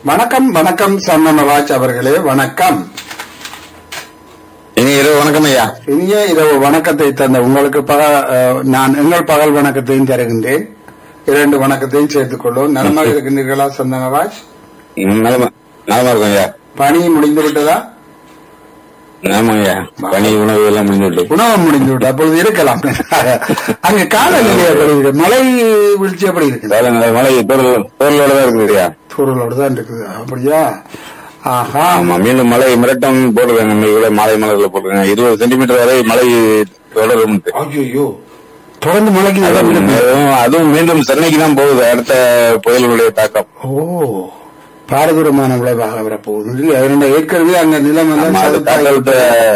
வணக்கம் வணக்கம் சன்னமராஜ் அவர்களே வணக்கம் இனி இரவு வணக்கம் ஐயா இனிய இரவு வணக்கத்தை தந்த உங்களுக்கு பக- அஹ், நான் எங்கள் பகல் வணக்கத்தையும் தருகின்றேன் இரண்டு வணக்கத்தையும் சேர்த்துக் கொள்வோம் நலமாக இருக்கின்றீர்களா சந்தனராஜ் ம், நலமா நலமா இருக்கும் ஐயா பணி முடிந்து விட்டதா ஆமாங்க ஐயா பனி உணவு எல்லாம் முடிஞ்சு விட்டு உணவு முடிந்து விட்டு அப்பொழுது இருக்கலாம் அங்க காலநிலை எப்படி இருக்கு மழை வீழ்ச்சி எப்படி இருக்குது காலநிலை மழை தோரல் தோரலோட தான் இருக்குது ஐயா சூழலோடு தான் இருக்குது அப்படியா ஆஹா ஆமா மீண்டும் மழை மிரட்டம் போட்டிருக்காங்க இன்னைக்கு கூட மாலை மலர்ல போட்டிருக்காங்க இருபது சென்டிமீட்டர் வரை மழை தொடரும் ஐயோ தொடர்ந்து மழைக்கு இடம் இல்லை. அதுவும் அதுவும் மீண்டும் சென்னைக்கு தான் போகுது அடுத்த புயலுடைய தாக்கம் ஓ பாரதூரமான விளைவாக வரப்போகுது இல்லையா? அதனால ஏற்கனவே அங்க நிலம் ஆமா, எல்லாம் அது காற்றை விட்டு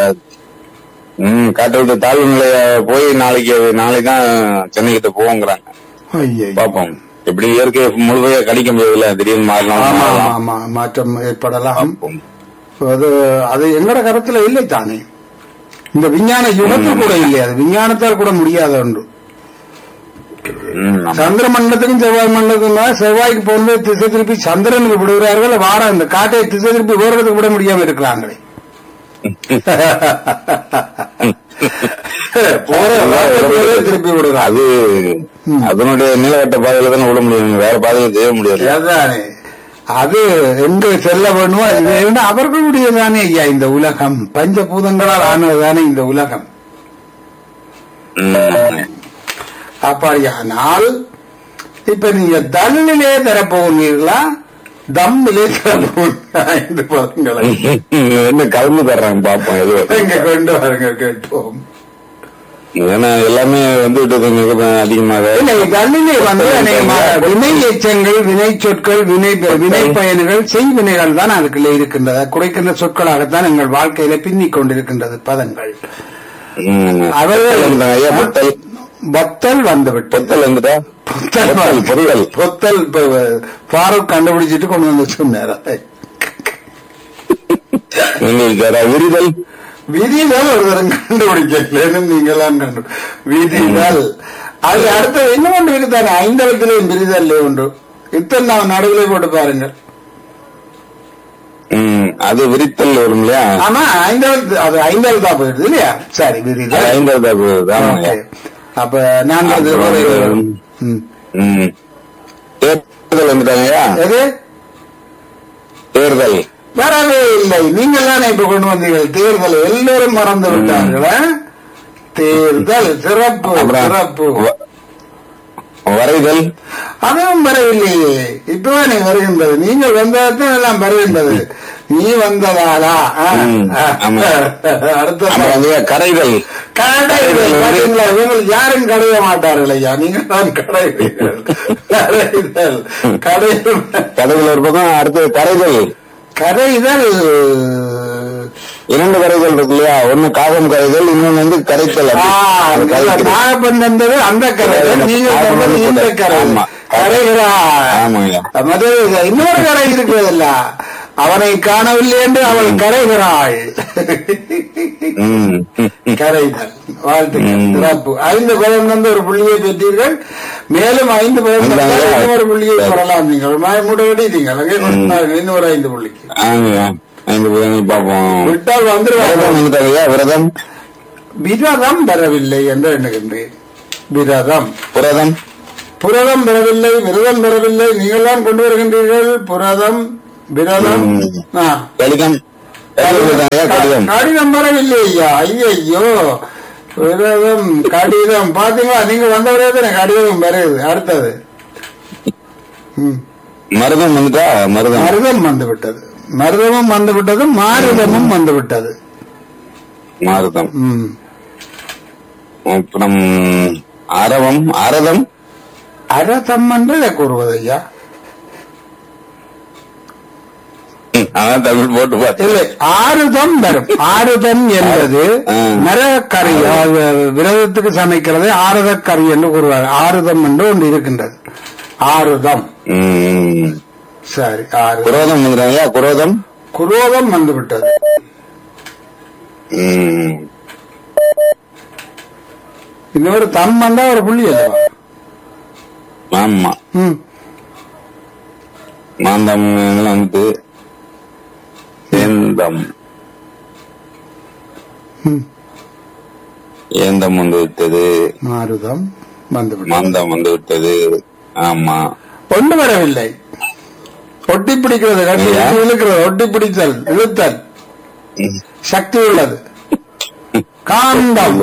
ம் காற்றை விட்டு தாழ்வு நிலைய போய் நாளைக்கு அது நாளைக்கு தான் சென்னை கிட்ட போவோங்கிறாங்க ஐயையோ. பாப்போம் எப்படி இயற்கை முழுமையா கடிக்க முடியல திடீர்னு மாறலாம் ஆமா ஆமா மாறலாம். ஆமா மாற்றம் ஏற்படலாம் பார்ப்போம். அது அது எங்கட கருத்துல இல்லை தானே இந்த விஞ்ஞான யுகத்தில் கூட இல்லை அது விஞ்ஞானத்தால் கூட முடியாத ஒன்று ம், ஆமா. சந்திர மண்டலத்துக்கும் செவ்வாய் மண்டலத்துக்கும் செவ்வாய்க்கு போகும்போது திசை திருப்பி சந்திரனுக்கு விடுகிறார்கள் வார இந்த காட்டை திசை திருப்பி ஓடுறதுக்கு விட முடியாம இருக்கிறாங்களே போற வாரத்துக்கு திருப்பி விடுறாங்க அது அதனுடைய நிலவட்ட பாதையில தானே விட முடியும் வேற பாதையில செய்ய முடியாது அதானே அது எங்க செல்ல வேணுமோ இது என்ன அவர்களுடைய தானே ஐயா இந்த உலகம் பஞ்சபூதங்களால் ஆனதுதானே இந்த உலகம் ம். அப்படியானால் இப்ப நீங்க தல்லிலே தரப்போகிறீர்களா தம்மிலே தரப்போகிறீர்களா இந்த பதங்களை என்ன கலந்து தர்றாங்க பாப்போம் எது இங்க கொண்டு வாருங்க கேட்போம் ஏன்னா எல்லாமே வந்து விட்டது மிக அதிகமாக இல்லை தல்லிலே வந்து அநேகமாக வினை எச்சங்கள் வினை சொற்கள் வினை வினை பயன்கள் செய்வினைகள் தான் அதுக்குள்ளே இருக்கின்றது குறைக்கின்ற சொற்களாகத்தான் எங்கள் வாழ்க்கையில பின்னிக் கொண்டிருக்கின்றது பதங்கள் ம். அவர்கள் வந்துட்டாங்க. ஐயா, பொத்தல் பத்தல் வந்துவிட்டு பொத்தல் வந்துட்டா பொத்தல் பொத்தல், பொரியல். பொத்தல் இப்ப ஃபாரூக் கண்டுபிடிச்சிட்டு கொண்டு வந்து சொன்னார் உங்களுக்கு விரிதல் விதிகள் ஒருத்தரும் கண்டுபிடிக்கலன்னு நீங்களாம் கண்டு விதிகள் அது அடுத்த என்ன ஒன்று இருக்குதானே ஐந்தளத்திலேயும் விரிதல் ஒன்று இத்தனை நான் நடுவிலே போட்டு பாருங்கள் ம், அது விரித்தல் வரும் இல்லையா ஆமா ஐந்தளத்து அது ஐந்தளத்தா போயிடுது இல்லையா சரி அது விரிதல் ஐந்தாவது ஆகுது. ஆமாங்க. ஓகே. அப்ப நான்காவது அப்புறம் ம். ம். தேர்தல் வந்துட்டாங்கய்யா எது தேர்தல் வரவே இல்லை நீங்கள் தானே இப்ப கொண்டு வந்தீர்கள் தேர்தல் எல்லோரும் மறந்து விட்டார்களா தேர்தல் சிறப்பு அப்புறம் சிறப்பு வ- வரைதல் அதுவும் வரவில்லையே இப்பதானே வருகின்றது நீங்கள் வந்ததான் எல்லாம் வருகின்றது நீ வந்ததாலா ஆ, ம், ஆ. ஆமா. அடுத்த அப்புறம் வந்து கரைதல் கடைகள் பாத்தீங்களா இவங்கள் யாரும் கடைய மாட்டார்கள் ஐயா நீங்க தான் கடைவீர்கள் கடைதல் கடைதல் கடைகள் ஒரு பக்கம் அடுத்தது கரைதல் கடைதல் இரண்டு கரைகள் இருக்கு இல்லையா ஒண்ணு காகம் கரைதல் இன்னொன்னு வந்து கரைத்தல் ஆ, அது நீங்க கரைக்கிறது. நாகப்பன் வந்தது அந்த கரை நீங்கள் வந்தது இந்த கரை ஆமா. கரைகிறா ஆமாங்க மது இன்னொரு கரை இருக்கிறதில்ல அவனை காணவில்லை என்று அவள் கரைகிறாள் ம். கரைதல் வாழ்த்துக்கள் ம். சிறப்பு ஐந்து பதம் வந்து ஒரு புள்ளியை பெற்றீர்கள் மேலும் ஐந்து பதம் அந்த தந்தால் ஐயா. இன்னொரு புள்ளியை பெறலாம் நீங்கள் மாய மூட விட்டீங்க அங்கே கொண்டாங்க இன்னொரு ஐந்து புள்ளிக்கு ஆமாங்க ஐந்து புதனை பார்ப்போம் விட்டால் விரதம் வந்துருவாங்க வந்துட்டாங்கய்யா விரதம் விரதம் பெறவில்லை என்று எண்ணுகின்றேன் விரதம் புரதம் புரதம் பெறவில்லை விரதம் பெறவில்லை நீங்கள் தான் கொண்டு வருகின்றீர்கள் புரதம் விரதம் ம். ஆ. கடிதம் கடிதம் வந்துட்டாங்கய்யா, கடிதம் கடிதம் வரவில்லை ஐயா ஐயையோ விரதம் கடிதம் பாத்தீங்களா நீங்க வந்தவரே தானே கடிதம் வருது அடுத்தது ம். மருதம் வந்துட்டா மருதம் மருதம் வந்து விட்டது மருதமும் வந்து விட்டது மாருதமும் வந்து விட்டது மருதம் ம். அப்புறம் அரவம் அரதம் அரதம் என்று இதை கூறுவது ஐயா ம், அதான் தமிழ் போட்டு பார்த்தேன் இல்லை ஆறுதம் வரும் ஆறுதம் என்பது ம். நரகக்கறி அதாவது விரதத்துக்கு சமைக்கிறது ஆறுதக்கறி என்று கூறுவார் ஆறுதம் என்று ஒன்று இருக்கின்றது ஆறுதம் ம். சரி ஆறு குரோதம் வந்துட்டாங்கய்யா குரோதம் குரோதம் வந்து விட்டது ம். இன்னொரு தம் வந்தா ஒரு புள்ளி அல்லவா ஆமா ம் மாந்தம் எல்லாம் வந்து சேந்தம் ம். ஏந்தம் வந்து விட்டது மாருதம் வந்துவிடும் மாந்தம் வந்து விட்டது ஆமா கொண்டு வரவில்லை ஒட்டி பிடிக்கிறது கட்டி ஐயா. கட்டி இழுக்கிறது ஒட்டி பிடித்தல் இழுத்தல் ம். சக்தி உள்ளது காந்தம்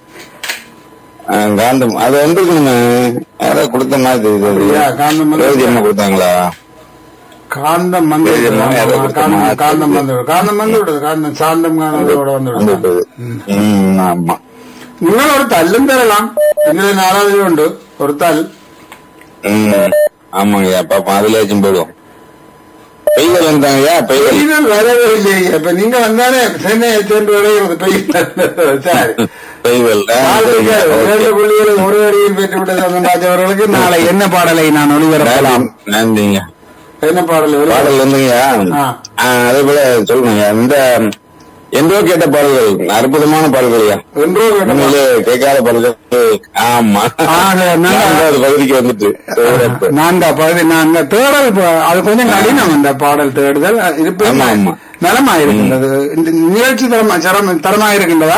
ஆ, காந்தம் அது வந்துருக்குங்க யாரோ கொடுத்த மாதிரி தெரியுது அது. அப்படியா? காந்தம் வந்து- ரோஜி அம்மா கொடுத்தாங்களா காந்தம் வந்து சரி, அம்மா, யாரோ கொடுத்தா காந்தம் காந்தம் வந்து காந்தம் வந்து விடுது காந்தம் சாந்தம் காந்தத்தோட வந்து வந்து விடுது விட்டது ம், ஆமா നിങ്ങൾ ഒരു തല്ലും തരலாம் എങ്ങനെ നാലാവധിയുണ്ട് ഒരു തൽ ம் ஆமாங்கய்யா பாப்பா அதுலயாச்சும் போயிடும் பெய்கள் வந்தாங்கய்யா பெய்கள் பெய்தல் வரவே இல்லையே இப்ப நீங்க வந்தாலே சென்னையை சென்று விளையிறது பெய்தல் சரி பெய்கள் ஆ, நாளைக்கு சரிங்க. இரண்டு புள்ளிகளை ஒரு அடியில் பெற்றுவிட்ட சந்தன்ராஜ் அவர்களுக்கு நாளை என்ன பாடலை நான் ஒளிபரப்பலாம் நன்றி, நன்றிங்க என்ன பாடலை ஒளி- பாடல் வந்துங்கய்யா ஆ. ஆ, அதே போல சொல்லுங்க இந்த எந்தோ கேட்ட பாடல்கள் அற்புதமான பாடல்கள்யா என்றோ கேட்ட உண்மையிலே கேட்காத பாடல்கள் ஆமா ஆக, நல்லா- நான்காவது பகுதிக்கு வந்துட்டு சிறப்பு. நான்கா பகுதி நான்கு தேடல் ப- அது கொஞ்சம் கடினம் இந்த பாடல் தேடுதல் இருப்பது ஆமா, ஆமா. நலமா இருக்கின்றது இந்த நிகழ்ச்சி தரமா சரம் தரமா இருக்கின்றதா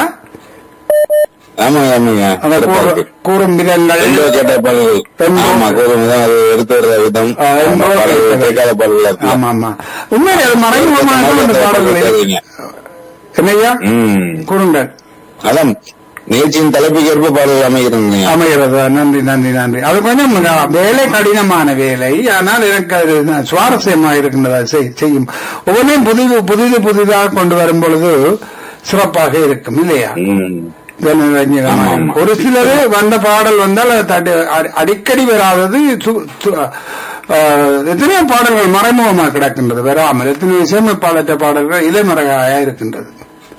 ஆமாங்க ஆமாங்க அந்த சிறப்பா கூறு- இருக்கு. கூறும் விதங்கள் எந்தோ கேட்ட பாடல்கள் எந்தோ- ஆமா கூறும் தான் அது எடுத்து வர்ற விதம் ஆ, எந்தோ ஆமா, பாடல்கள் கேட்ட- கேட்காத பாடல்கள் இருக்கு. ஆமா ஆமா உண்மையிலே அது மறைமுகமாக அந்த பாடல்கள் இருக்கு. கேட்குறீங்க. என்னையா ம் கூறுங்கள் அதான் நிகழ்ச்சியின் தலைப்புக்கு ஏற்ப பாடல்கள் அமைகிறீங்க அமைகிறது நன்றி நன்றி நன்றி அது கொஞ்சம் வேலை கடினமான வேலை ஆனால் எனக்கு அது சுவாரஸ்யமாக இருக்கின்றதா செய்- செய்யும் ஒவ்வொன்றையும் புதிது புதிது புதிதாக கொண்டு வரும் பொழுது சிறப்பாக இருக்கும் இல்லையா ம் ஜனரஞ்சகமாக. ஆமா, ஆமா. ஒரு சிலரு வந்த பாடல் வந்தால் அது தட்டு- அடி- அடிக்கடி வராதது சு- சு- ஆஹ், எத்தனையோ பாடல்கள் மறைமுகமாக கிடக்கின்றது வராமல் எத்தனை இசையமைப்பாளற்ற பாடல்கள் இலைமறையாக இருக்கின்றது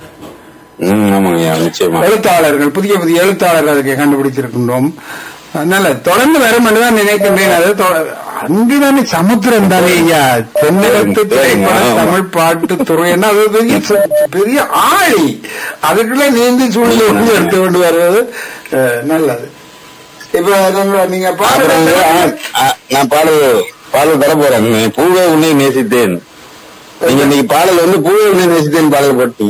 ம் ஆமாங்கய்யா நிச்சயமா எழுத்தாளர்கள் புதிய புதிய எழுத்தாளர்கள் அதுக்கு கண்டுபிடிச்சிருக்கின்றோம் அதனால தொடர்ந்து வரும் என்றுதான் நினைக்கின்றேன் அது தொ- அங்குதானே சமுத்திரம் தானே ஐயா தென்னகத்து திரைப்பட ஆமா. தமிழ் பாட்டு துறைன்னா அது பெரிய ச- பெரிய ஆழி அதுக்குள்ள நீந்தி சூழ்நிலை வந்து எடுத்து கொண்டு வருவது அஹ், நல்லது இப்ப நம்ம- நீங்க அப்புறம் பாடுறது வந்து, ஆ, ஆ, நான் பாடல் பாடல் தர போறேன் பூவே உன்னை நேசித்தேன் நீங்க இன்னைக்கு பாடல் வந்து பூவே உன்னை நேசித்தேன் பாடல் போட்டீங்க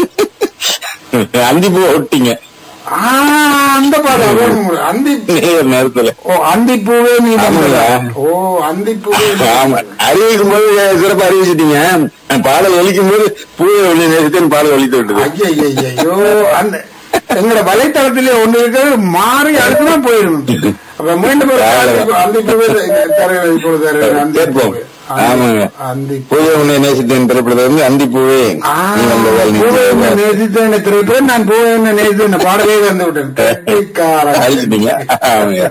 அந்தி பூ ஒட்டிங்க ஆ, அந்த பாடல் அந்தி நேர் நேரத்துல ஓ அந்தி பூவே நீ வந்ததா? ஆமாங்க. ஓ அந்தி பூவே நீ ஆமா அறிவிக்கும் போது சிறப்பா அறிவிச்சிட்டீங்க பாடல் ஒலிக்கும் போது பூவே உன்னை நேசித்தேன் பாடல் ஒலித்து விட்டது ஐயோ அந்த எங்களோட வலைத்தளத்திலே ஒன்று இருக்கிறது மாறி அடுத்துதான் போயிடும் அப்ப மீண்டும் ஒரு அவ்வளவுதான். அந்தி பூவே தருகிறேன் இப்பொழுது தருகிறேன். அந்தி கேட்போம். பூவே. ஆமாங்க. அந்தி பூவே உன்னை நேசித்தேன் திரைப்படத்துல வந்து அந்தி பூவே ஆ, நீ வந்ததால் பூவே உன்னை நிச்சயமா. நேசித்தேன் திரைப்படம் நான் பூவே உன்னை நேசித்தேன் பாடலே வந்து விட்டேன் கெட்டிக்காரன். அழிச்சிட்டீங்க ஆமாங்க.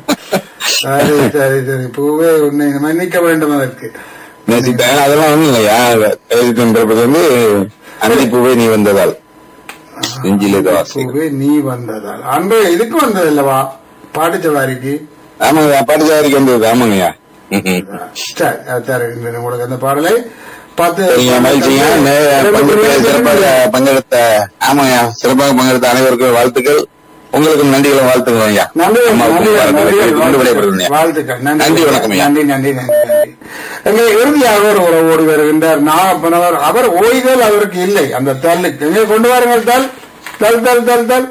சரி சரி சரி பூவே உன்னை மன்னிக்க வேண்டும் அதற்கு நேசித்தேன் அதெல்லாம் ஒண்ணும் இல்லையா நேசித்தேன் திரைப்படம் வந்து அந்தி பூவே நீ வந்ததால் நெஞ்சிலே வாசி பூவே நீ வந்ததால் அன்று இதுக்கு வந்தது அல்லவா பாட்டுச்சவாரிக்கு ஆமாங்க பாட்டுச்சாரிக்கு வந்தது ஆமாங்கய்யா ம்ஹும். சரி அது தருகின்றேன் உங்களுக்கு அந்த பாடலை பார்த்து நீங்க மகிழ்ச்சிங்க நே- பங்கெடுத்த சிறப்பாக பங்கெடுத்த ஆமாங்கய்யா சிறப்பாக பங்கெடுத்த அனைவருக்கும் வாழ்த்துக்கள் உங்களுக்கும் நன்றிகளும் வாழ்த்துக்கள் ஐயா நன்றி அம்மாவுக்கும் நன்றி, வாழ்த்துக்கள். நன்றி, கொண்டு விடைபெறுகிறேன் ஐயா. வாழ்த்துக்கள் நன்றி வணக்கம் ஐயா நன்றி நன்றி நன்றி நன்றி எங்கே இறுதியாக ஒரு உறவு ஓடி வருகின்றார் நாகப்பனவர் அவர் ஓய்தல் அவருக்கு இல்லை அந்த தல்லுக்கு எங்கே கொண்டு வாருங்கள் தல் தல் தல் தல் தல்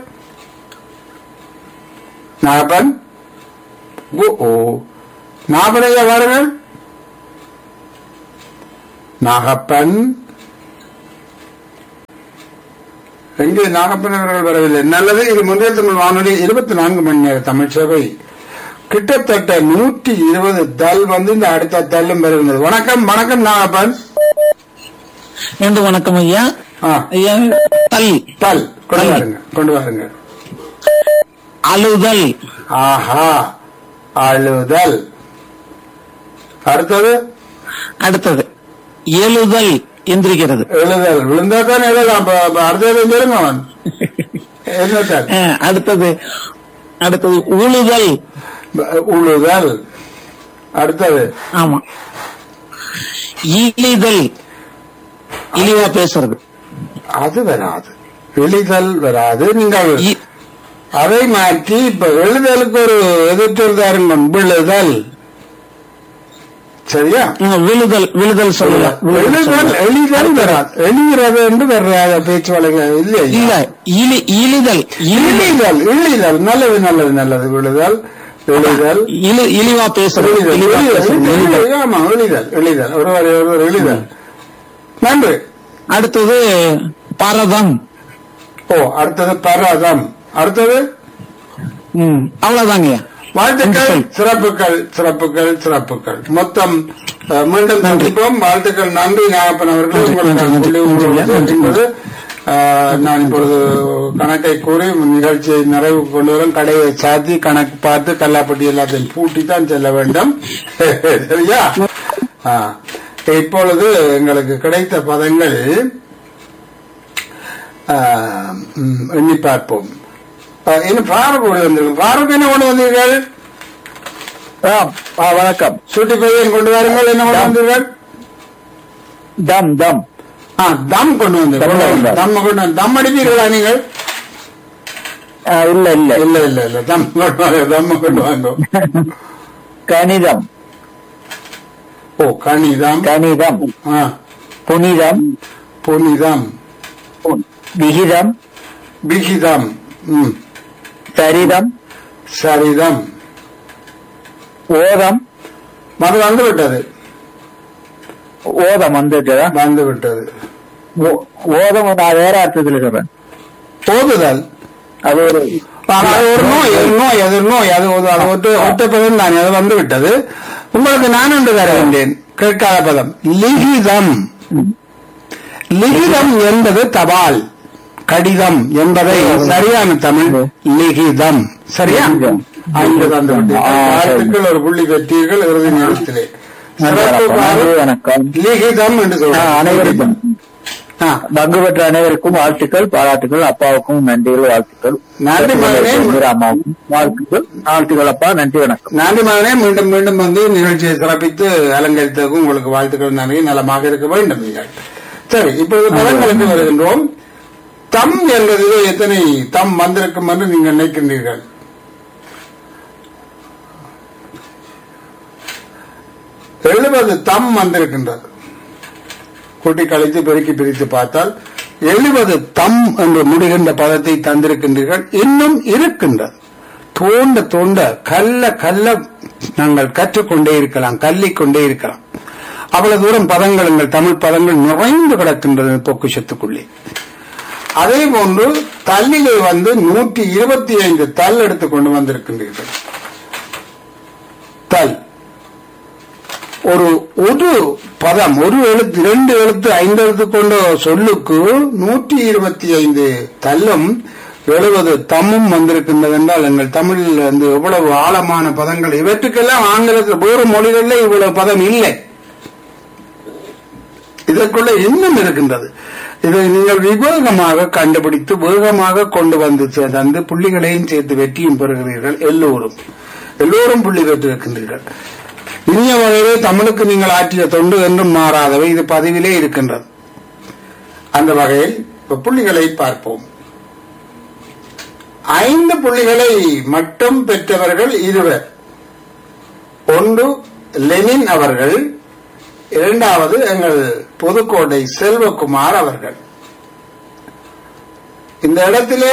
நாகப்பன் ஓ ஓ நாகப்பனையா வாருங்கள் நாகப்பன் எங்கே நாகப்பன் அவர்கள் வரவில்லை நல்லது இது முந்தைய தமிழ் வானொலி இருபத்தி நான்கு மணி நேர தமிழ் சேவை கிட்டத்தட்ட நூற்றி இருபது தல் வந்து இந்த அடுத்த தள்ளும் வருகின்றது வணக்கம் வணக்கம் நாகப்பன் மீண்டும் வணக்கம் ஐயா ஆ, ஐயா தல் தல் கொண்டு வாருங்க கொண்டு வாருங்க அழுதல் ஆஹா அழுதல் அடுத்தது அடுத்தது எழுதல் எந்திரிக்கிறது எழுதல் விழுந்தா தான் எழுதலாம் அப்ப- அப்ப அடுத்தது சொல்லுங்க அவன் என்ன தல் அஹ், அடுத்தது அடுத்தது உழுதல் உழுதல் அடுத்தது ஆமா இழிதல் இழிவா பேசுறது அது வராது எழுதல் வராது நீங்கள் இ- அதை மாற்றி இப்ப எழுதலுக்கு ஒரு எதிர்த்தல் தாருங்க விழுதல் சரியா ம், விழுதல் விழுதல் சொல்லலாம் விழுதல் எழுதல் சொல்லலாம். எளிதல் வராது எழுகிறது என்று வராத பேச்சு வழக்கு இல்லையா இல்ல இழி இழிதல் இழி- இழிதல் இழிதல் நல்லது நல்லது நல்லது விழுதல் எழுதல் இழி இழிவா பேசுறது எளிதல், இழிவா எளிதல், பேசுறது எளிதல், ஆமா எளிதல் எளிதல் ஒருவர் ஒருவர் எளிதல் நன்றி அடுத்தது பரதம் ஓ அடுத்தது பரதம் அடுத்தது ம், அவ்வளவுதாங்க வாழ்த்துக்கள் சிறப்புகள் சிறப்புகள் சிறப்புகள் மொத்தம் அஹ், மீண்டும் சந்திப்போம் வாழ்த்துக்கள் நன்றி நாகப்பன் அவர்கள் உங்களுக்கான புள்ளி உங்களுக்கு என்பது அஹ், நான் இப்பொழுது கணக்கை கூறி நிகழ்ச்சியை நிறைவு கொண்டு வரும் கடையை சாத்தி கணக்கு பார்த்து கல்லாப்பட்டி எல்லாத்தையும் பூட்டி தான் செல்ல வேண்டும் சரியா ஆ. இப்பொழுது எங்களுக்கு கிடைத்த பதங்கள் ஆ, ம், எண்ணி பார்ப்போம் ஆ, இன்னும் ஃபாரூக் கொண்டு வந்திருக்கு ஃபாரூக் என்ன கொண்டு வந்தீர்கள் வணக்கம் சுட்டி பையன் கொண்டு வாருங்கள் என்ன கொண்டு வந்தீர்கள் தம் தம் ஆ தம் கொண்டு வந்தீர்கள் தம் கொண்டு வந்தார். தம் கொண்டு வந்து- தம் அடிப்பீர்களா நீங்கள் இல்ல இல்ல இல்ல இல்ல இல்ல தம் கொண்டு வாங்க தம் கொண்டு வாங்க கணிதம் ஓ கணிதம் கணிதம் ஆ புனிதம் புனிதம் விகிதம் விகிதம் ம் சரிதம் சரிதம் ஓதம் அது வந்து விட்டது ஓதம் வந்துட்டுதா வந்து விட்டது ஓதம் நான் வேற அர்த்தத்தில் சொல்றேன் ஓதுதல் அது ஒரு ஆனா, அது ஒரு நோய் ஒரு நோய் அது ஒரு நோய் அது ஒரு அது ஒட்டு ஒட்ட பதம் தான் அது வந்து விட்டது உங்களுக்கு நான் ஒன்று தருகின்றேன் கேட்காத பதம் லிகிதம் லிகிதம் என்பது தபால் கடிதம் என்பதை சரியான தமிழ் லிகிதம் சரியா லிகிதம். ஐந்து தந்து விட்டீர்கள். ஆ, சரி. வாழ்த்துக்கள் ஒரு புள்ளி பெற்றீர்கள் இறுதி நேரத்திலே சிறப்பு பாரு. வணக்கம் லிகிதம் என்று சொல்றேன் அனைவருக்கும் ஆ. பங்கு பெற்ற அனைவருக்கும் வாழ்த்துக்கள் பாராட்டுகள் அப்பாவுக்கும் நன்றிகள் வாழ்த்துக்கள் நன்றி மகனே. அம்மாவுக்கும் வாழ்த்துக்கள் வாழ்த்துக்கள் அப்பா நன்றி வணக்கம் நன்றி மகனே மீண்டும் மீண்டும் வந்து நிகழ்ச்சியை சிறப்பித்து அலங்கரித்ததுக்கு உங்களுக்கு வாழ்த்துக்கள் நன்றி நலமாக இருக்க வேண்டும் நீங்கள் சரி இப்பொழுது பதங்களுக்கு வருகின்றோம் தம் என்பதிலே எத்தனை தம் வந்திருக்கும் என்று நீங்கள் நினைக்கின்றீர்கள் எழுபது தம் வந்திருக்கின்றது கூட்டி கழித்து பெருக்கி பிரித்து பார்த்தால் எழுபது தம் என்று முடிகின்ற பதத்தை தந்திருக்கின்றீர்கள் இன்னும் இருக்கின்றது தோண்ட தோண்ட கல்ல கல்ல நாங்கள் கற்றுக்கொண்டே இருக்கலாம் கல்லிக் கொண்டே இருக்கலாம் அவ்வளவு தூரம் பதங்கள் எங்கள் தமிழ் பதங்கள் நிறைந்து கிடக்கின்றது பொக்குஷத்துக்குள்ளே அதே போன்று தல்லிலே வந்து நூற்றி இருபத்தி ஐந்து தல் எடுத்து கொண்டு வந்திருக்கின்றீர்கள் தல் ஒரு ஒரு பதம் ஒரு எழுத்து இரண்டு எழுத்து ஐந்து எழுத்து கொண்ட சொல்லுக்கு நூற்றி இருபத்தி ஐந்து தல்லும் எழுபது தம்மும் வந்திருக்கின்றது என்றால் எங்கள் தமிழில் வந்து எவ்வளவு ஆழமான பதங்கள் இவற்றுக்கெல்லாம் ஆங்கிலத்தில் வேறு மொழிகளில் இவ்வளவு பதம் இல்லை இதற்குள்ள இன்னும் இருக்கின்றது இதை நீங்கள் விவேகமாக கண்டுபிடித்து வேகமாக கொண்டு வந்து சே- தந்து புள்ளிகளையும் சேர்த்து வெற்றியும் பெறுகிறீர்கள் எல்லோரும் எல்லோரும் புள்ளி பெற்றிருக்கின்றீர்கள் இனிய வகையிலே தமிழுக்கு நீங்கள் ஆற்றிய தொண்டு என்றும் மாறாதவை இது பதிவிலே இருக்கின்றது அந்த வகையில் இப்ப புள்ளிகளை பார்ப்போம் ஐந்து புள்ளிகளை மட்டும் பெற்றவர்கள் இருவர் ஒன்று லெனின் அவர்கள் இரண்டாவது எங்கள் புதுக்கோட்டை செல்வகுமார் அவர்கள் இந்த இடத்திலே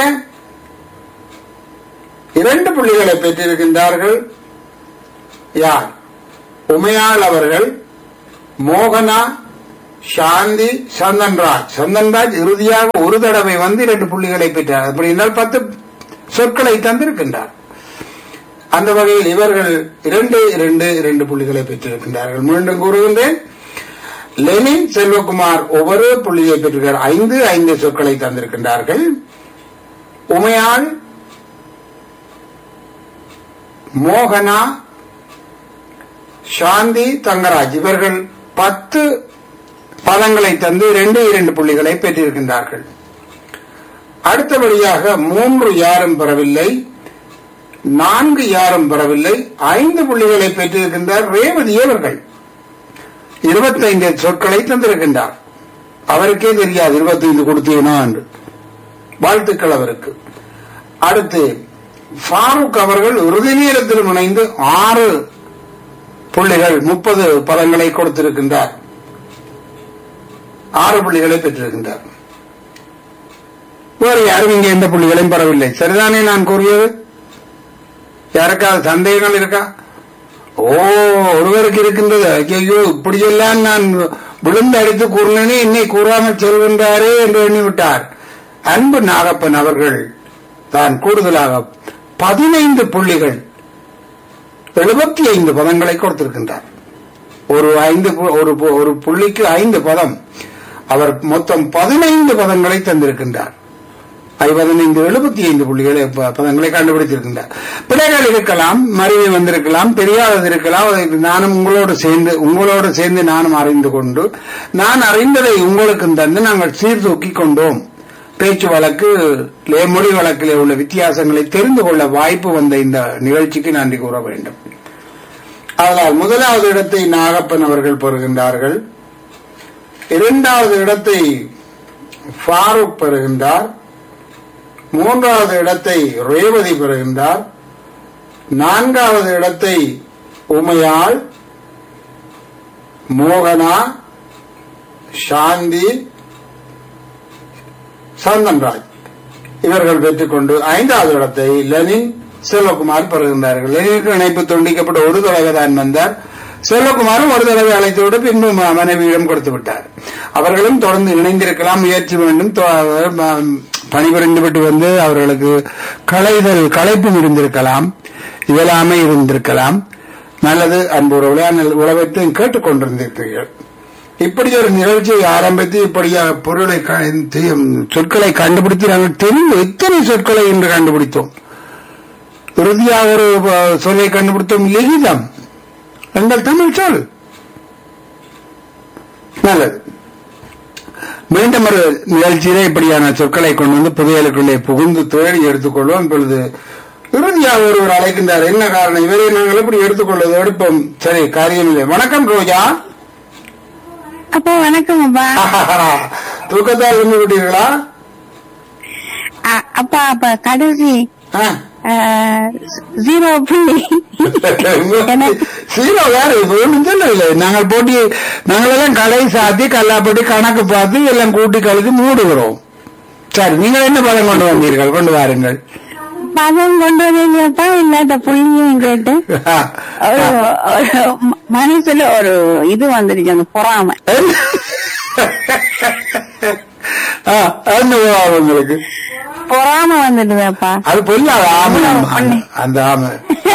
இரண்டு புள்ளிகளை பெற்றிருக்கின்றார்கள் யார் உமையாள் அவர்கள் மோகனா சாந்தி சந்தன்ராஜ் சந்தன்ராஜ் இறுதியாக ஒரு தடவை வந்து இரண்டு புள்ளிகளை பெற்றார் அப்படி என்றால் பத்து சொற்களை தந்திருக்கின்றார் அந்த வகையில் இவர்கள் இரண்டு இரண்டு இரண்டு புள்ளிகளை பெற்றிருக்கின்றார்கள் மீண்டும் கூறுகின்றேன் லெனின் செல்வகுமார் ஒவ்வொரு புள்ளியை பெற்றிருக்கிறார் ஐந்து ஐந்து சொற்களை தந்திருக்கின்றார்கள் உமையாள் மோகனா சாந்தி தங்கராஜ் இவர்கள் பத்து பதங்களை தந்து இரண்டு இரண்டு புள்ளிகளை பெற்றிருக்கின்றார்கள் அடுத்தபடியாக மூன்று யாரும் பெறவில்லை நான்கு யாரும் பெறவில்லை ஐந்து புள்ளிகளை பெற்றிருக்கின்றார் ரேவதி அவர்கள் இருபத்தைந்து சொற்களை தந்திருக்கின்றார் அவருக்கே தெரியாது இருபத்தைந்து கொடுத்தீனா என்று வாழ்த்துக்கள் அவருக்கு அடுத்து ஃபாரூக் அவர்கள் இறுதி நேரத்தில் முனைந்து ஆறு புள்ளிகள் முப்பது பதங்களை கொடுத்திருக்கின்றார் ஆறு புள்ளிகளை பெற்றிருக்கின்றார் வேறு யாரும் இங்கே எந்த புள்ளிகளையும் பெறவில்லை சரிதானே நான் கூறியது யாருக்காவது சந்தேகங்கள் இருக்கா ஓ ஒருவருக்கு இருக்கின்றது ஐயோ இப்படியெல்லாம் நான் விழுந்து அடித்து கூறினேனே என்னை கூறாமல் செல்கின்றாரே என்று எண்ணிவிட்டார் அன்பு நாகப்பன் அவர்கள் தான் கூடுதலாக பதினைந்து புள்ளிகள் எழுபத்தி ஐந்து பதங்களை கொடுத்திருக்கின்றார் ஒரு ஐந்து பு- ஒரு பு- ஒரு புள்ளிக்கு ஐந்து பதம் அவர் மொத்தம் பதினைந்து பதங்களை தந்திருக்கின்றார் ஐ பதினைந்து எழுபத்தி ஐந்து புள்ளிகளை ப- பதங்களை கண்டுபிடித்திருக்கின்றார் பிழைகள் இருக்கலாம் மருவி வந்திருக்கலாம் தெரியாதது இருக்கலாம் அதை நானும் உங்களோடு சேர்ந்து உங்களோடு சேர்ந்து நானும் அறிந்து கொண்டு நான் அறிந்ததை உங்களுக்கும் தந்து நாங்கள் சீர்தூக்கி கொண்டோம் பேச்சு வழக்கு லே- மொழி வழக்கிலே உள்ள வித்தியாசங்களை தெரிந்து கொள்ள வாய்ப்பு வந்த இந்த நிகழ்ச்சிக்கு நன்றி கூற வேண்டும் அதனால் முதலாவது இடத்தை நாகப்பன் அவர்கள் பெறுகின்றார்கள் இரண்டாவது இடத்தை ஃபாரூக் பெறுகின்றார் மூன்றாவது இடத்தை ரேவதி பெறுகின்றார் நான்காவது இடத்தை உமையாள் மோகனா சாந்தி சந்தன்ராஜ் இவர்கள் பெற்றுக்கொண்டு ஐந்தாவது இடத்தை லெனின் செல்வகுமார் பெறுகின்றார்கள் லெனினுக்கு இணைப்பு துண்டிக்கப்பட்ட ஒரு தடவை தான் வந்தார் செல்வகுமாரும் ஒரு தடவை அழைத்துவிட்டு பின்பு ம- மனைவியிடம் கொடுத்து விட்டார் அவர்களும் தொடர்ந்து இணைந்திருக்கலாம் முயற்சி வேண்டும் தொ- ம- பணிபுரிந்து விட்டு வந்து அவர்களுக்கு களைதல் களைப்பும் இருந்திருக்கலாம் இயலாமை இருந்திருக்கலாம் நல்லது அன்பு உறவுகளை உலகத்தையும் கேட்டுக்கொண்டிருந்திருக்கிறீர்கள் இப்படி ஒரு நிகழ்ச்சியை ஆரம்பித்து இப்படி பொருளை க- தி- சொற்களை கண்டுபிடித்து நாங்கள் தெரிந்து எத்தனை சொற்களை இன்று கண்டுபிடித்தோம் இறுதியாக ஒரு அஹ், சொல்லை கண்டுபிடித்தோம் லிகிதம் எங்கள் தமிழ் சொல் நல்லது மீண்டும் ஒரு நிகழ்ச்சியிலே இப்படியான சொற்களை கொண்டு வந்து புதையலுக்குள்ளே புகுந்து தேடி எடுத்துக்கொள்வோம் இப்பொழுது இறுதியாக ஒருவர் அழைக்கின்றார் என்ன காரணம் இவரை நாங்கள் எப்படி எடுத்துக்கொள்வது எடுப்போம் சரி காரியமில்லை வணக்கம் ரோஜா அப்பா வணக்கம் அப்பா தூக்கத்தால் இருந்து விட்டீர்களா அ- அப்பா அப்ப கடைசி ஆ. ஆ, ஜீரோ புள்ளி எனக்கு சீரோ வேற இப்ப ஒண்ணும் சொல்லவில்லை நாங்கள் போட்டி நாங்கள் எல்லாம் கடை சாத்தி கல்லாப்பட்டி கணக்கு பார்த்து எல்லாம் கூட்டி கழித்து மூடுகிறோம் சரி நீங்கள் என்ன பதம் கொண்டு வந்தீர்கள் கொண்டு வாருங்கள் பதம் கொண்டு வரீங்கப்பா இல்லாத புள்ளியும் கேட்டு ஒரு ஒரு ம- மனசுல ஒரு இது வந்துருச்சு அந்த பொறாமை ஆ, என்ன உறவு உங்களுக்கு பொறாமை வந்துடுதுப்பா அது பொல்லாத ஆமை ஆமை. அந்த ஆமை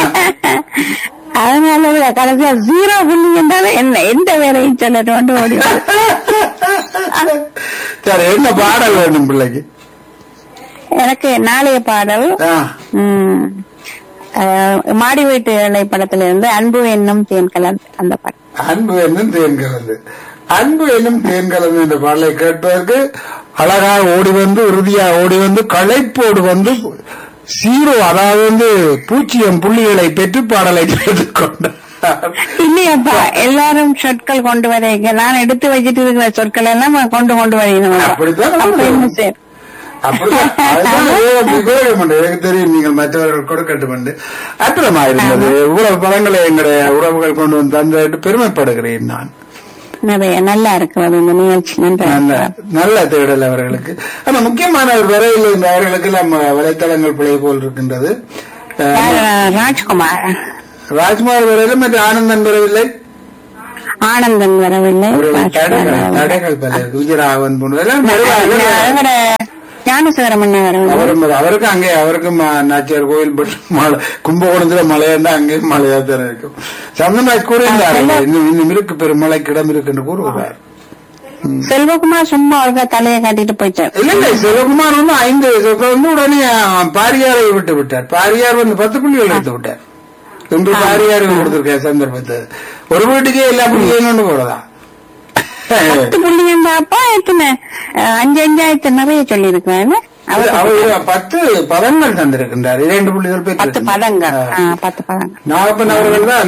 அதனால விட கடைசியா ஜீரோ புள்ளி என்றாலும் என்ன எந்த வேலையும் சொல்லட்டு ஓடி வந்து. சரி என்ன பாடல் வேணும் பிள்ளைக்கு எனக்கு நாளைய பாடல் ஆ, ம், அஹ், மாடி வீட்டு இலை படத்துல இருந்து அன்பு என்னும் தேன் கலர் அந்த பாட்டு அன்பு என்னும் தேன் கலந்து அன்பு என்னும் தேன் கலந்து என்ற பாடலை கேட்பதற்கு அழகாக ஓடி வந்து உறுதியா ஓடி வந்து களைப்போடு வந்து சீரோ அதாவது வந்து பூச்சியம் புள்ளிகளை பெற்று பாடலை கேட்டுக்கொண்டார் இல்லையாப்பா எல்லாரும் சொற்கள் கொண்டு வரீங்க நான் எடுத்து வச்சிட்டு இருக்கிற சொற்கள் எல்லாம் கொண்டு கொண்டு வரணும் அப்படித்தான் அப்ப என்ன சரி அப்படிதான் அதுதான் விவேக- விவேகம் உண்டு. எனக்கு தெரியும் நீங்கள் மற்றவர்கள் கொடுக்கட்டும் என்று அற்புதமா இருந்தது இவ்வளவு படங்களை எங்களுடைய உறவுகள் கொண்டு வந்து தந்து பெருமைப்படுகிறேன் நான் நிறைய நல்லா இருக்கிறது இந்த நிகழ்ச்சி நன்றி நல்ல நல்ல தேடல் அவர்களுக்கு ஆனா முக்கியமான ஒரு வரையில் இந்த அவர்களுக்கு நம்ம வலைத்தளங்கள் பிழை போல் இருக்கின்றது அஹ், யாரு? ராஜ்குமார் ராஜ்குமார் வரையிலும் மற்ற ஆனந்தன் வரவில்லை ஆனந்தன் வரவில்லை ஒரு ராஜ்குமார் தடைகள் வரவில்லை. தடைகள் பல இருக்கு. விஜயராகவன் போன்றதெல்லாம் வருவார்கள். அவர ஞானசுவரமண்ணா வரவில்லை அவரும் அவருக்கு அங்கே அவருக்கு ம- நாச்சியார் கோயில் பட்டு மலை கும்பகோணத்துல மலையாண்டா அங்கேயும் மலையா தான் இருக்கும் சந்தமாய் கூறுகிறார் இன்னும் இன்னும் இருக்கு பெருமலைக்கு இடம் இருக்கு என்று கூறுகிறார் செல்வகுமார் சும்மா அவருக்கு தலையை காட்டிட்டு போயிட்டார் இல்ல இல்ல சிவகுமார் வந்து ஐந்து சொற்கள் வந்து உடனே அஹ், பாரியாரை விட்டு விட்டார் பாரியார் வந்து பத்து புள்ளிகள் எடுத்து விட்டார் இன்று பாரியாருக்கு கொடுத்திருக்க சந்தர்ப்பத்தை ஒரு வீட்டுக்கே எல்லா புள்ளியும் கொண்டு போறதா பத்து புள்ளி அப்பா எத்தனை அஹ், அஞ்சு அஞ்சாயிரத்து நிறைய சொல்லி இருக்கிறாரு அவர் அவர் பத்து பதங்கள் தந்திருக்கின்றார் இரண்டு புள்ளிகள் பத்து பெற்று பதங்கள் ஆ, பத்து பதங்கள் நாகப்பன் அவர்கள் தான்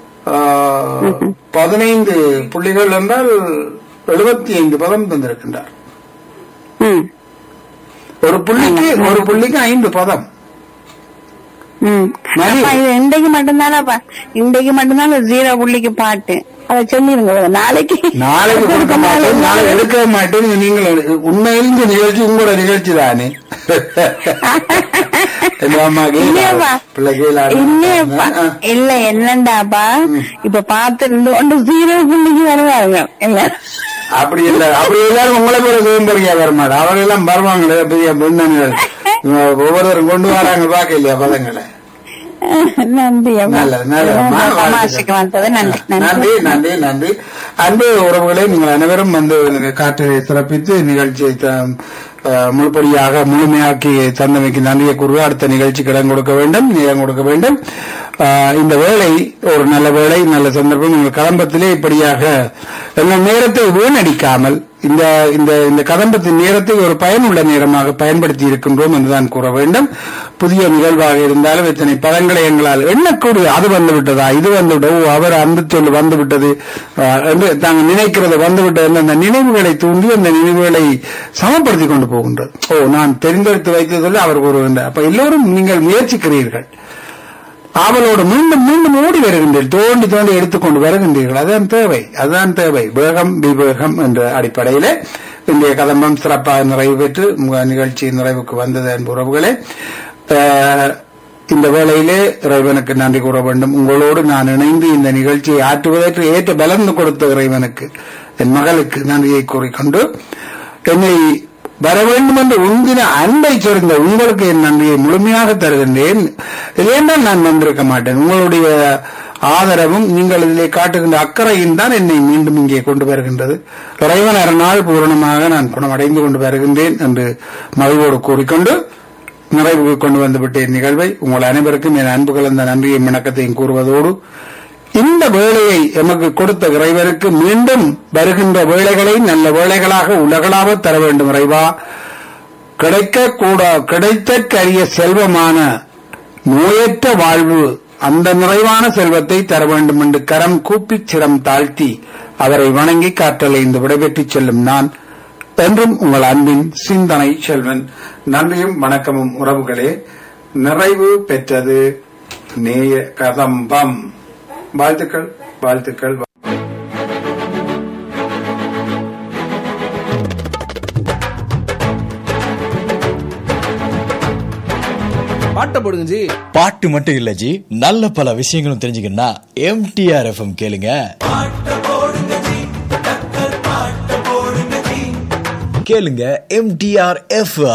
பதினைந்து புள்ளிகள் என்றால் எழுபத்தி ஐந்து பதம் தந்திருக்கின்றார் ம் ஒரு புள்ளிக்கு ஒரு புள்ளிக்கு ஐந்து பதம் ம். மணி. அப்பா, இது இன்றைக்கு மட்டும்தானப்பா இன்றைக்கு மட்டும்தான் ஜீரோ புள்ளிக்கு பாட்டு அதை சொல்லிருங்க நாளைக்கு நாளைக்கு கொடுக்க மாட்டேன் நாளை எடுக்க மாட்டேன் நீங்கள் உண்மையில் இந்த நிகழ்ச்சி உங்களோட நிகழ்ச்சி தானே எங்க அம்மா கீழே இல்லையப்பா பிள்ளை கீழே இல்லையப்பா ஆ. இல்ல என்னண்டாப்பா இப்ப பார்த்து இருந்து கொண்டு ஜீரோ புள்ளிக்கு வருவாங்க இல்ல அப்படி இல்ல அப்படி எல்லாரும் உங்களை போல சுதந்திரியா வர மாட்டா அவங்க எல்லாம் வருவாங்களே பெரிய பின்னணிகள் ஒவ்வொருத்தரும் கொண்டு வராங்க பாக்க இல்லையா பதங்களை நன்றி அப்பா. நல்லது, நல்லது. அம்மா, தமாஷுக்கு வந்தது நன்றி நன்றி நன்றி நன்றி நன்றி அன்பு உறவுகளே நீங்கள் அனைவரும் வந்து காற்றை சிறப்பித்து நிகழ்ச்சியை த- அஹ், முழுப்படியாக முழுமையாக்கி தந்தமைக்கு நன்றியை கூறுக அடுத்த நிகழ்ச்சிக்கு இடம் கொடுக்க வேண்டும் நேரம் கொடுக்க வேண்டும் அஹ், இந்த வேலை ஒரு நல்ல வேலை நல்ல சந்தர்ப்பம் உங்கள் கதம்பத்திலே இப்படியாக எங்கள் நேரத்தை வீணடிக்காமல் இந்த இந்த இந்த கதம்பத்தின் நேரத்தை ஒரு பயனுள்ள நேரமாக பயன்படுத்தி இருக்கின்றோம் என்றுதான் கூற வேண்டும் புதிய நிகழ்வாக இருந்தாலும் இத்தனை பதங்களை எங்களால் எண்ணக்கூடிய அது வந்து விட்டதா இது வந்து விட்டது ஓ, அவர் அந்த சொல் வந்து விட்டது அஹ், என்று தாங்கள் நினைக்கிறது வந்து விட்டது என்று அந்த நினைவுகளை தூண்டி அந்த நினைவுகளை சமப்படுத்தி கொண்டு போகின்றது ஓ நான் தெரிந்தெடுத்து வைத்ததில் அவர் கூறுகின்றார் அப்ப எல்லோரும் நீங்கள் முயற்சிக்கிறீர்கள் ஆவலோடு மீண்டும் மீண்டும் ஓடி வருகின்றீர்கள் தோண்டி தோண்டி எடுத்துக்கொண்டு வருகின்றீர்கள் அதுதான் தேவை அதுதான் தேவை வேகம் விவேகம் என்ற அடிப்படையிலே இன்றைய கதம்பம் சிறப்பாக நிறைவு பெற்று உங்க நிகழ்ச்சி நிறைவுக்கு வந்தது என் உறவுகளே அஹ், இந்த வேளையிலே இறைவனுக்கு நன்றி கூற வேண்டும் உங்களோடு நான் இணைந்து இந்த நிகழ்ச்சியை ஆற்றுவதற்கு ஏற்ற பலன் கொடுத்த இறைவனுக்கு என் மகளுக்கு நன்றியை கூறிக்கொண்டு என்னை வர வேண்டும் என்று உந்தின அன்பை சொரிந்த உங்களுக்கு என் நன்றியை முழுமையாக தருகின்றேன் இல்லையென்றால் நான் வந்திருக்க மாட்டேன் உங்களுடைய ஆதரவும் நீங்கள் இதிலே காட்டுகின்ற அக்கறையும் தான் என்னை மீண்டும் இங்கே கொண்டு வருகின்றது இறைவன் அறநாள் பூரணமாக நான் குணமடைந்து கொண்டு வருகின்றேன் என்று மகிழ்வோடு கூறிக்கொண்டு நிறைவுக்கு கொண்டு வந்துவிட்டேன் நிகழ்வை உங்கள் அனைவருக்கும் என் அன்பு கலந்த நன்றியை வணக்கத்தையும் கூறுவதோடு இந்த வேலையை எமக்கு கொடுத்த இறைவருக்கு மீண்டும் வருகின்ற வேலைகளை நல்ல வேலைகளாக உலகளாக தர வேண்டும் இறைவா கிடைக்க கூட கிடைத்தற்கரிய செல்வமான நோயற்ற வாழ்வு அந்த நிறைவான செல்வத்தை தர வேண்டும் என்று கரம் கூப்பி சிரம் தாழ்த்தி அவரை வணங்கி காற்றலை இந்த விடைபெற்றுச் செல்லும் நான் என்றும் உங்கள் அன்பின் சிந்தனை செல்வன் நன்றியும் வணக்கமும் உறவுகளே நிறைவு பெற்றது நேய கதம்பம் வாழ்த்துக்கள் வாழ்த்துக்கள் பாட்டை போடுங்க ஜி பாட்டு மட்டும் இல்ல ஜி நல்ல பல விஷயங்களும் தெரிஞ்சுக்கணும்னா எம்டிஆர் எஃப்எம் கேளுங்க கேளுங்க எம்டிஆர் எஃப்